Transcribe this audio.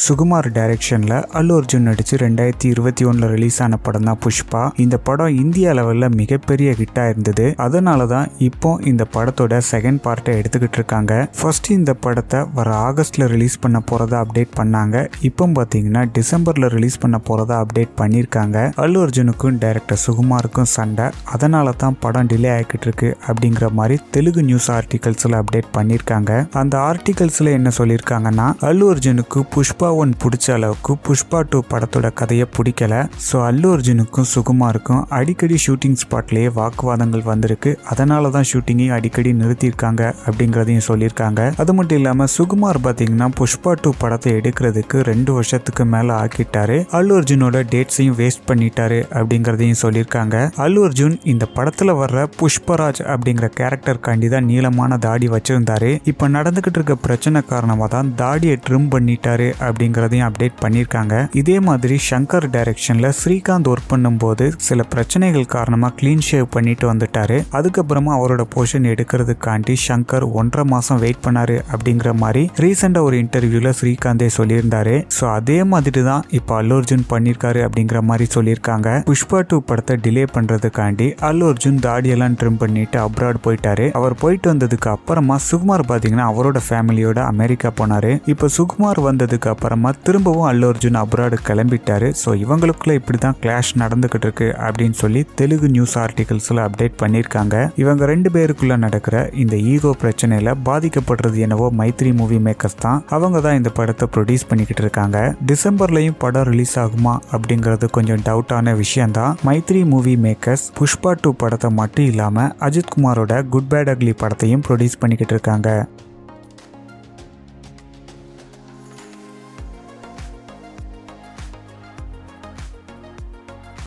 சுகுமார் டைரக்ஷன்ல அல்லு அர்ஜுன் நடிச்சு ரெண்டாயிரத்தி இருபத்தி ஒண்ணுல ரிலீஸ் ஆன படம் தான் புஷ்பா இந்த படம் இந்திய அளவில் மிகப்பெரிய ஹிட்டா இருந்தது அதனால தான் இப்போ இந்த படத்தோட செகண்ட் பார்ட்டை எடுத்துக்கிட்டு இருக்காங்க ஃபர்ஸ்ட் இந்த படத்தை வர ஆகஸ்ட்ல ரிலீஸ் பண்ண போறதா அப்டேட் பண்ணாங்க இப்போ பார்த்தீங்கன்னா டிசம்பர்ல ரிலீஸ் பண்ண போறதா அப்டேட் பண்ணியிருக்காங்க அல்லு அர்ஜுனுக்கும் டைரக்டர் சுகுமாருக்கும் சண்டை அதனால தான் படம் டிலே ஆகிக்கிட்டு இருக்கு அப்படிங்கிற மாதிரி தெலுங்கு நியூஸ் ஆர்டிகல்ஸ்ல அப்டேட் பண்ணியிருக்காங்க அந்த ஆர்டிகல்ஸ்ல என்ன சொல்லியிருக்காங்கன்னா அல்லு அர்ஜுனுக்கு புஷ்பா ஒன் பிடிச்ச அளவுக்கு புஷ்பா டூ படத்தோட கதையை பிடிக்கல ஸோ அல்லு அர்ஜுனுக்கும் சுகுமாருக்கும் அடிக்கடி ஷூட்டிங் ஸ்பாட்லேயே வாக்குவாதங்கள் வந்திருக்கு அதனால தான் ஷூட்டிங்கையும் அடிக்கடி நிறுத்தியிருக்காங்க அப்படிங்கிறதையும் சொல்லியிருக்காங்க அது மட்டும் இல்லாமல் சுகுமார் பார்த்தீங்கன்னா புஷ்பா டூ படத்தை எடுக்கிறதுக்கு ரெண்டு வருஷத்துக்கு மேலே ஆக்கிட்டாரு அல்லு அர்ஜுனோட டேட்ஸையும் வேஸ்ட் பண்ணிட்டாரு அப்படிங்கிறதையும் சொல்லியிருக்காங்க அல்லு அர்ஜுன் இந்த படத்தில் வர்ற புஷ்பராஜ் அப்படிங்கிற கேரக்டருக்காண்டி தான் நீளமான தாடி வச்சிருந்தாரு இப்போ நடந்துகிட்டு இருக்க பிரச்சனை காரணமாக தான் தாடியை ட்ரிம் பண்ணிட்டாரு அப்படிங்கிறதையும் அப்டேட் பண்ணியிருக்காங்க இதே மாதிரி சங்கர் டைரக்ஷன்ல ஸ்ரீகாந்த் ஒர்க் பண்ணும்போது சில பிரச்சனைகள் காரணமா க்ளீன் ஷேவ் பண்ணிட்டு வந்துட்டாரு அதுக்கப்புறமா அவரோட போர்ஷன் எடுக்கிறதுக்காண்டி சங்கர் ஒன்றரை மாசம் வெயிட் பண்ணாரு அப்படிங்கிற மாதிரி ரீசெண்டா ஒரு இன்டர்வியூல ஸ்ரீகாந்தே சொல்லியிருந்தாரு ஸோ அதே மாதிரி தான் இப்போ அல்லு அர்ஜுன் பண்ணியிருக்காரு அப்படிங்கிற மாதிரி சொல்லியிருக்காங்க புஷ்பா டூ படத்தை டிலே பண்றதுக்காண்டி அல்லு அர்ஜுன் தாடியெல்லாம் ட்ரிம் பண்ணிட்டு அப்ராட் போயிட்டாரு அவர் போயிட்டு வந்ததுக்கு அப்புறமா சுகுமார் பாத்தீங்கன்னா அவரோட ஃபேமிலியோட அமெரிக்கா போனாரு இப்போ சுகுமார் வந்ததுக்கு அப்புறமா திரும்பவும் அல்லு அர்ஜுன் அப்ராடு கிளம்பிட்டாரு ஸோ இவங்களுக்குள்ள இப்படி தான் கிளாஷ் நடந்துகிட்டு இருக்கு அப்படின்னு சொல்லி தெலுங்கு நியூஸ் ஆர்டிகல்ஸ்ல அப்டேட் பண்ணியிருக்காங்க இவங்க ரெண்டு பேருக்குள்ள நடக்கிற இந்த ஈகோ பிரச்சனையில பாதிக்கப்படுறது என்னவோ மைத்ரி மூவி மேக்கர்ஸ் தான் அவங்க தான் இந்த படத்தை ப்ரொடியூஸ் பண்ணிக்கிட்டு இருக்காங்க டிசம்பர்லயும் படம் ரிலீஸ் ஆகுமா அப்படிங்கிறது கொஞ்சம் டவுட்டான விஷயம் தான் Mythri movie makers Pushpa two படத்தை மட்டும் இல்லாம அஜித் குமாரோட குட் பேட் அக்லி படத்தையும் ப்ரொடியூஸ் பண்ணிக்கிட்டு இருக்காங்க